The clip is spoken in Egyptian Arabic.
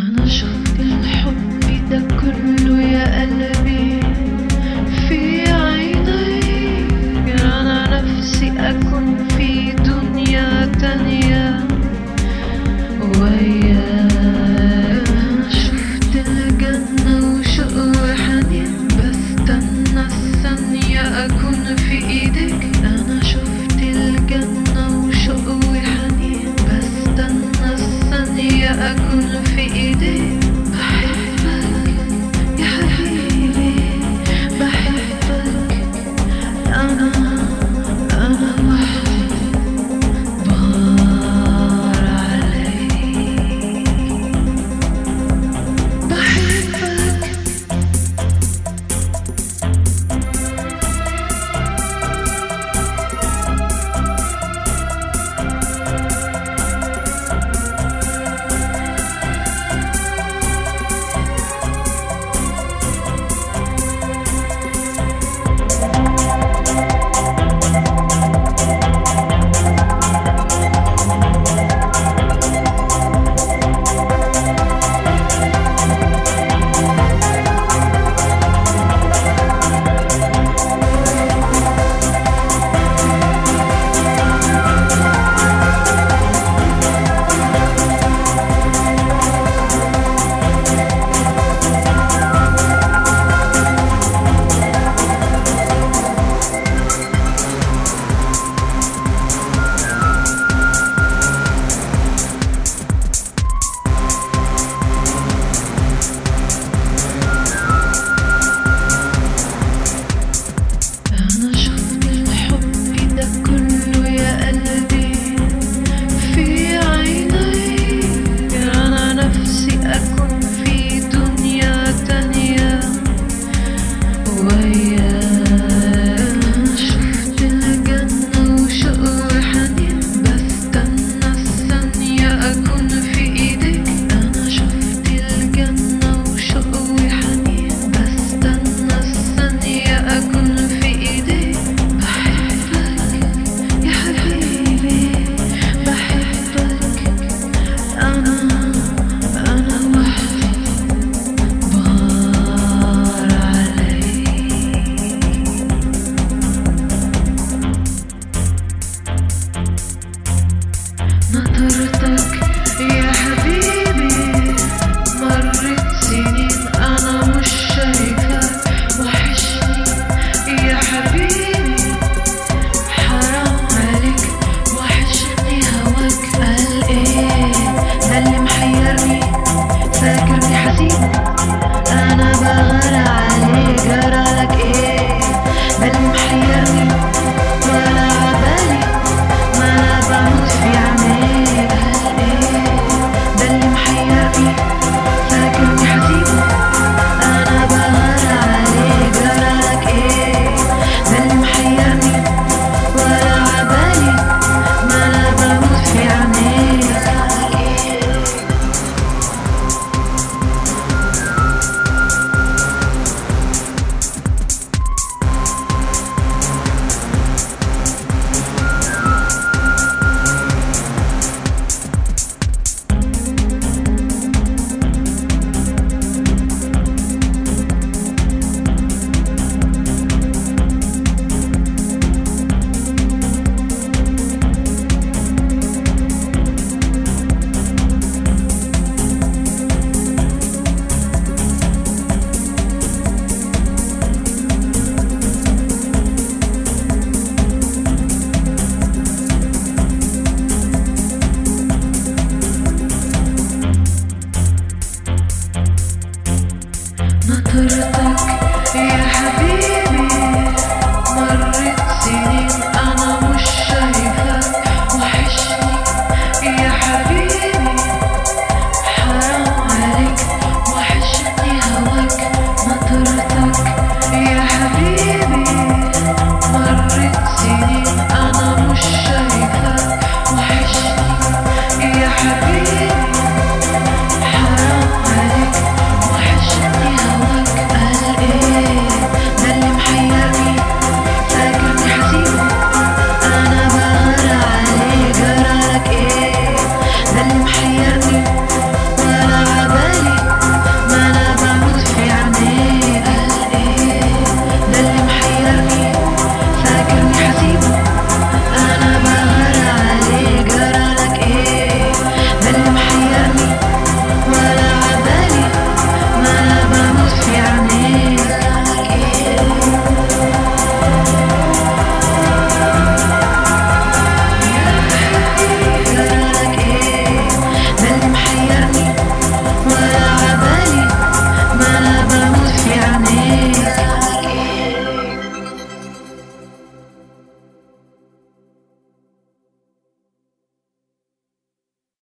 أنا شفت الحب ده كله يا قلبي في عينيك أنا نفسي أكون في دنيا تانية وياك شفت الجنة وشوق وحنين بستنى الثانية أكون في إيدك أنا شفت الجنة وشوق وحنين بستنى الثانية أكون في إيدك بحبك يا حبيبي بحبك أنا أنا وحدي بار عليك بحبك أنا شفت الحب ده كله يا قلبي في عينيك أنا نفسي أكون في دنيا تانية وياك شفت الجنة وشوق وحنين بستنى الثانية أكون في إيدك أنا شفت الجنة وشوق وحنين بستنى الثانية أكون في إيدك بحبك يا حبيبي بحبك أنا أنا وحدي بار عليك نظرتك يا حبيبي مرت سنين أنا مش شايفاك وحشني يا حبيبي حرام عليك وحشني هواك قال ايه ده اللي محيرني فاكرني حزين انا بغار عليك جرالك ايه ده اللي محيرني ولا عبالي ما انا بموت في عينيك قال ايه ده اللي محيرني فاكرني حزين انا بغار عليك جرالك ايه ده اللي محيرني ولا عبالي ما انا بموت في عينيك قال ايه نظرتك